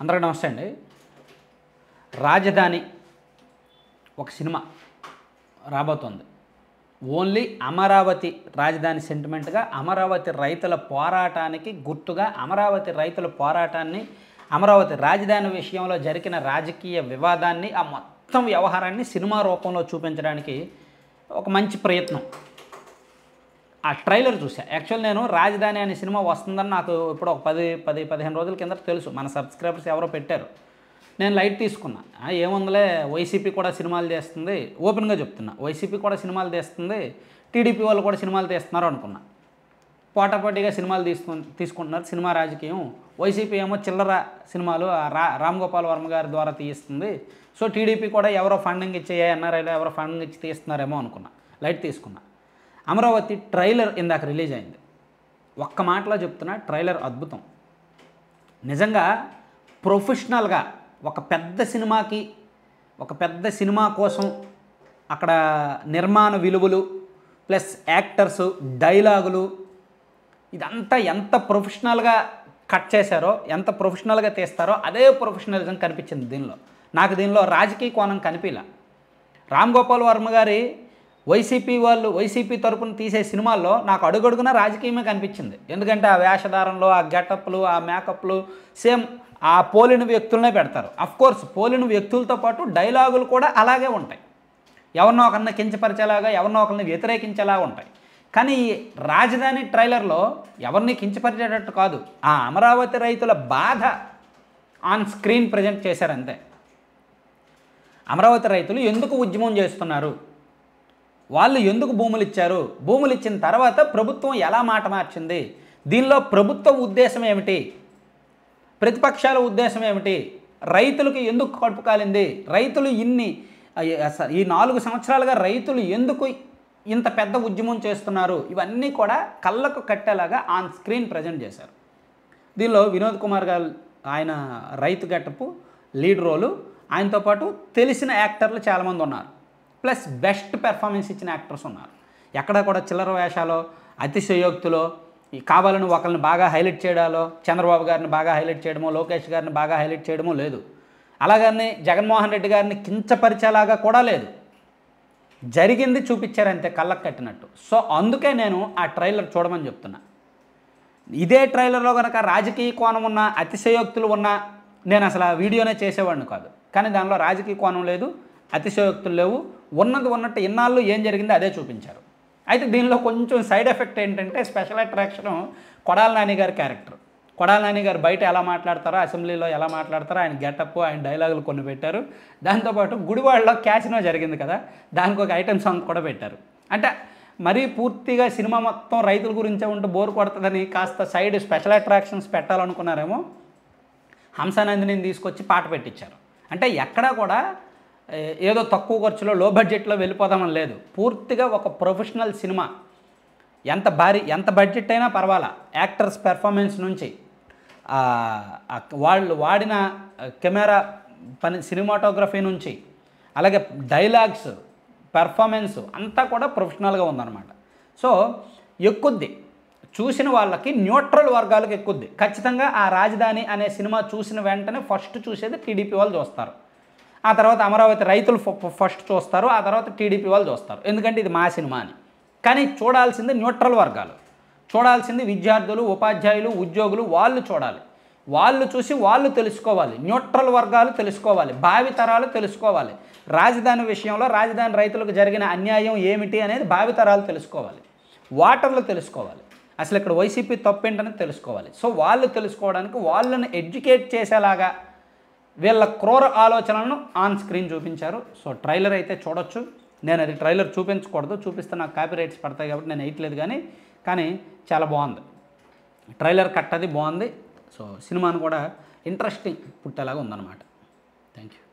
అందరికీ నమస్తే అండి రాజధాని ఒక సినిమా రాబోతోంది ఓన్లీ అమరావతి రాజధాని సెంటిమెంట్గా అమరావతి రైతుల పోరాటానికి గుర్తుగా అమరావతి రైతుల పోరాటాన్ని అమరావతి రాజధాని విషయంలో జరిగిన రాజకీయ వివాదాన్ని ఆ మొత్తం వ్యవహారాన్ని సినిమా రూపంలో చూపించడానికి ఒక మంచి ప్రయత్నం ఆ ట్రైలర్ చూసా యాక్చువల్ నేను రాజధాని అనే సినిమా వస్తుందని నాకు ఇప్పుడు ఒక పది పది పదిహేను రోజుల కింద తెలుసు మన సబ్స్క్రైబర్స్ ఎవరో పెట్టారు నేను లైట్ తీసుకున్నా ఆ, ఏముందిలే వైసీపీ కూడా సినిమాలు చేస్తుంది ఓపెన్గా చెప్తున్నా వైసీపీ కూడా సినిమాలు తీస్తుంది టీడీపీ వాళ్ళు కూడా సినిమాలు తీస్తున్నారు అనుకున్నా పోటాపోటీగా సినిమాలు తీసుకు తీసుకుంటున్నారు సినిమా రాజకీయం వైసీపీ ఏమో చిల్లర సినిమాలు ఆ రా రామ్ గోపాల్ వర్మ గారి ద్వారా తీయిస్తుంది సో టీడీపీ కూడా ఎవరో ఫండింగ్ ఇచ్చి ఎన్ఆర్ఐలో ఎవరో ఫండింగ్ ఇచ్చి తీస్తున్నారేమో అనుకున్నా లైట్ తీసుకున్నా అమరావతి ట్రైలర్ ఇందాక రిలీజ్ అయింది ఒక్క మాటలో చెప్తున్నా ట్రైలర్ అద్భుతం నిజంగా ప్రొఫెషనల్గా ఒక పెద్ద సినిమాకి ఒక పెద్ద సినిమా కోసం అక్కడ నిర్మాణ విలువలు ప్లస్ యాక్టర్స్ డైలాగులు ఇదంతా ఎంత ప్రొఫెషనల్గా కట్ చేశారో ఎంత ప్రొఫెషనల్గా తీస్తారో అదే ప్రొఫెషనలిజం కనిపించింది దీనిలో నాకు దీనిలో రాజకీయ కోణం కనిపించలే రామ్ గోపాల్ వర్మ గారి వైసీపీ వాళ్ళు వైసీపీ తరపున తీసే సినిమాల్లో నాకు అడుగడుగున రాజకీయమే కనిపించింది ఎందుకంటే ఆ వేషధారణలో ఆ గెటప్లు ఆ మేకప్లు సేమ్ ఆ పోలిన వ్యక్తులనే పెడతారు అఫ్ కోర్స్ పోలిన వ్యక్తులతో పాటు డైలాగులు కూడా అలాగే ఉంటాయి ఎవరినో ఒకరిని కించపరిచేలాగా ఎవరినో ఒకరిని వ్యతిరేకించేలా ఉంటాయి కానీ ఈ రాజధాని ట్రైలర్లో ఎవరిని కించపరిచేటట్టు కాదు ఆ అమరావతి రైతుల బాధ ఆన్ స్క్రీన్ ప్రజెంట్ చేశారంతే అమరావతి రైతులు ఎందుకు ఉద్యమం చేస్తున్నారు వాళ్ళు ఎందుకు భూములు ఇచ్చారు భూములు ఇచ్చిన తర్వాత ప్రభుత్వం ఎలా మాట మార్చింది దీనిలో ప్రభుత్వ ఉద్దేశం ఏమిటి ప్రతిపక్షాల ఉద్దేశం ఏమిటి రైతులకు ఎందుకు కడుపు కాలింది రైతులు ఇన్ని అయ్య, అస- ఈ నాలుగు సంవత్సరాలుగా రైతులు ఎందుకు ఇంత పెద్ద ఉద్యమం చేస్తున్నారు ఇవన్నీ కూడా కళ్ళకు కట్టేలాగా ఆన్ స్క్రీన్ ప్రజెంట్ చేశారు దీనిలో వినోద్ కుమార్ గారు ఆయన రైతు గెటపు లీడ్ రోలు ఆయనతో పాటు తెలిసిన యాక్టర్లు చాలామంది ఉన్నారు ప్లస్ బెస్ట్ పెర్ఫార్మెన్స్ ఇచ్చిన యాక్టర్స్ ఉన్నారు ఎక్కడ కూడా చిల్లర వేషాలో అతిశయోక్తులో ఈ కావాలని ఒకరిని బాగా హైలైట్ చేయడాలో చంద్రబాబు గారిని బాగా హైలైట్ చేయడమో లోకేష్ గారిని బాగా హైలైట్ చేయడమో లేదు అలాగని జగన్మోహన్ రెడ్డి గారిని కించపరిచేలాగా కూడా లేదు జరిగింది చూపించారు అంతే కళ్ళకు కట్టినట్టు సో అందుకే నేను ఆ ట్రైలర్ చూడమని చెప్తున్నా ఇదే ట్రైలర్లో కనుక రాజకీయ కోణం ఉన్న అతిశయోక్తులు ఉన్న నేను అసలు ఆ వీడియోనే చేసేవాడిని కాదు కానీ దానిలో రాజకీయ కోణం లేదు అతిశయోక్తులు లేవు ఉన్నది ఉన్నట్టు ఇన్నాళ్ళు ఏం జరిగిందో అదే చూపించారు అయితే దీనిలో కొంచెం సైడ్ ఎఫెక్ట్ ఏంటంటే స్పెషల్ అట్రాక్షన్ కొడాల నాని గారి క్యారెక్టర్ కొడాల నాని గారు బయట ఎలా మాట్లాడతారో అసెంబ్లీలో ఎలా మాట్లాడతారో ఆయన గెటప్ ఆయన డైలాగులు కొన్ని పెట్టారు దాంతోపాటు గుడివాడలో క్యాసినో జరిగింది కదా దానికి ఒక ఐటెం సాంగ్ కూడా పెట్టారు అంటే మరీ పూర్తిగా సినిమా మొత్తం రైతుల గురించే ఉంటే బోర్ కొడుతుందని కాస్త సైడ్ స్పెషల్ అట్రాక్షన్స్ పెట్టాలనుకున్నారేమో హంసానందిని తీసుకొచ్చి పాట పెట్టించారు అంటే ఎక్కడా కూడా ఏ, ఏదో తక్కువ ఖర్చులో లో బడ్జెట్లో వెళ్ళిపోదామని లేదు పూర్తిగా ఒక ప్రొఫెషనల్ సినిమా ఎంత భారీ ఎంత బడ్జెట్ అయినా పర్వాలా యాక్టర్స్ పెర్ఫార్మెన్స్ నుంచి ఆ, ఆ వాళ్ళు వాడిన కెమెరా పని సినిమాటోగ్రఫీ నుంచి అలాగే డైలాగ్స్ పెర్ఫార్మెన్స్ అంతా కూడా ప్రొఫెషనల్గా ఉందన్నమాట సో ఎక్కుద్ది చూసిన వాళ్ళకి న్యూట్రల్ వర్గాలకు ఎక్కుద్ది ఖచ్చితంగా ఆ రాజధాని అనే సినిమా చూసిన వెంటనే ఫస్ట్ చూసేది టీడీపీ వాళ్ళు చూస్తారు ఆ తర్వాత అమరావతి రైతులు ఫ- ఫస్ట్ చూస్తారు ఆ తర్వాత టీడీపీ వాళ్ళు చూస్తారు ఎందుకంటే ఇది మా సినిమా అని కానీ చూడాల్సింది న్యూట్రల్ వర్గాలు చూడాల్సింది విద్యార్థులు ఉపాధ్యాయులు ఉద్యోగులు వాళ్ళు చూడాలి వాళ్ళు చూసి వాళ్ళు తెలుసుకోవాలి న్యూట్రల్ వర్గాలు తెలుసుకోవాలి భావితరాలు తెలుసుకోవాలి రాజధాని విషయంలో రాజధాని రైతులకు జరిగిన అన్యాయం ఏమిటి అనేది భావితరాలు తెలుసుకోవాలి వాటర్లు తెలుసుకోవాలి అసలు ఇక్కడ వైసీపీ తప్పేంటనేది తెలుసుకోవాలి సో వాళ్ళు తెలుసుకోవడానికి వాళ్ళని ఎడ్యుకేట్ చేసేలాగా వీళ్ళ క్రూర ఆలోచనలను ఆన్ స్క్రీన్ చూపించారు సో ట్రైలర్ అయితే చూడొచ్చు నేను అది ట్రైలర్ చూపించకూడదు చూపిస్తే నాకు కాపీ రైట్స్ పడతాయి కాబట్టి నేను వేయట్లేదు కానీ కానీ చాలా బాగుంది ట్రైలర్ కట్ అది బాగుంది సో సినిమాను కూడా ఇంట్రెస్టింగ్ పుట్టేలాగా ఉందన్నమాట థ్యాంక్ యూ